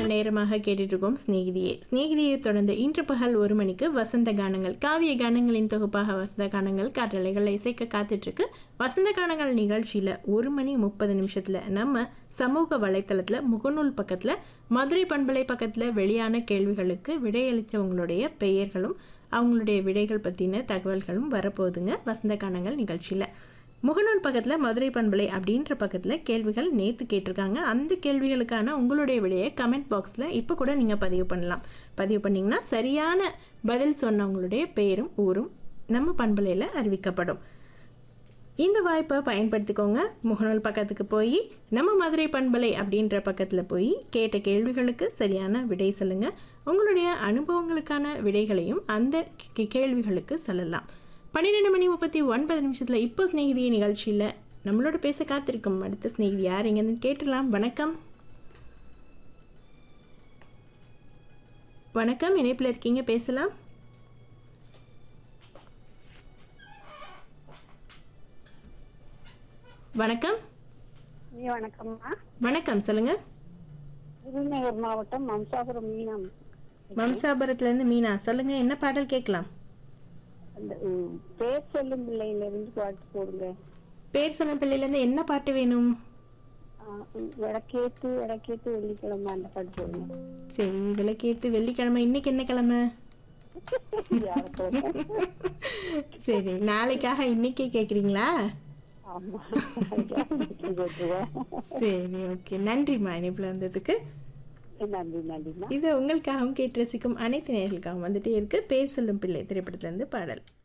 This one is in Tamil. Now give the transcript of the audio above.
நேரமாக கேட்டுட்டு இருக்கோம் சிநேகிதியே சிநேகிதியை தொடர்ந்து இன்று பகல் ஒரு மணிக்கு வசந்த கானங்கள் காவிய கானங்களின் தொகுப்பாக வசந்த கானங்கள் காற்றலைகளை இசைக்க காத்துட்டு இருக்கு வசந்த கானங்கள் நிகழ்ச்சியில் ஒரு மணி முப்பது நிமிஷத்தில் நம்ம சமூக வலைத்தளத்தில் முகநூல் பக்கத்தில் மதுரை பண்பலை பக்கத்தில் வெளியான கேள்விகளுக்கு விடையளித்தவங்களுடைய பெயர்களும் அவங்களுடைய விடைகள் பற்றின தகவல்களும் வரப்போகுதுங்க வசந்த கானங்கள் நிகழ்ச்சியில் முகநூல் பக்கத்தில் மதுரை பண்பலை அப்படின்ற பக்கத்தில் கேள்விகள் நேற்று கேட்டிருக்காங்க அந்த கேள்விகளுக்கான உங்களுடைய விடையை கமெண்ட் பாக்ஸில் இப்போ கூட நீங்கள் பதிவு பண்ணலாம் பதிவு பண்ணிங்கன்னா சரியான பதில் சொன்னவங்களுடைய பெயரும் ஊரும் நம்ம பண்பலையில் அறிவிக்கப்படும் இந்த வாய்ப்பை பயன்படுத்திக்கோங்க முகநூல் பக்கத்துக்கு போய் நம்ம மதுரை பண்பலை அப்படின்ற பக்கத்தில் போய் கேட்ட கேள்விகளுக்கு சரியான விடை சொல்லுங்கள் உங்களுடைய அனுபவங்களுக்கான விடைகளையும் அந்த கே- கேள்விகளுக்கு சொல்லலாம் பன்னிரெண்டு மணி முப்பத்தி ஒன்பது நிமிஷத்தில் இப்போ ஸ்நேகிதி நிகழ்ச்சியில் நம்மளோட பேச காத்திருக்கும் அடுத்த ஸ்நேகிதி யார் எங்கன்னு கேட்டுடலாம் வணக்கம் வணக்கம் இணைப்பில் இருக்கீங்க பேசலாம் வணக்கம் ஐயா, வணக்கம்மா வணக்கம் சொல்லுங்க விருதுநகர் மாவட்டம் மம்சாபுரம் மீனம் மம்சாபுரத்துலேருந்து மீனா சொல்லுங்க என்ன பாடல் கேட்கலாம் அந்த ம், பேர் சொல்லும் பிள்ளையில இருந்து பாட்டு போடுங்க பேர் சொன்ன பிள்ளையிலேருந்து என்ன பாட்டு வேணும் ஆ, ம், விளக்கேத்து விளக்கேத்து வெள்ளிக்கிழமை அந்த பாட்டு போடுங்க சரி விளக்கேத்து வெள்ளிக்கிழமை இன்னைக்கு என்ன கிழமை வியாழக்கிழமை. சரி நாளைக்காக இன்னைக்கே கேட்குறீங்களா ஆமா கேட்டுருவேன். சரி ஓகே நன்றிம்மா இணைப்பில் வந்ததுக்கு நன்றி நன்றிம்மா இது உங்களுக்காகவும் கேட்டு ரசிக்கும் அனைத்து நேர்களுக்காகவும் வந்துட்டே இருக்கு பேர் சொல்லும் பிள்ளை திரைப்படத்துலேருந்து பாடல்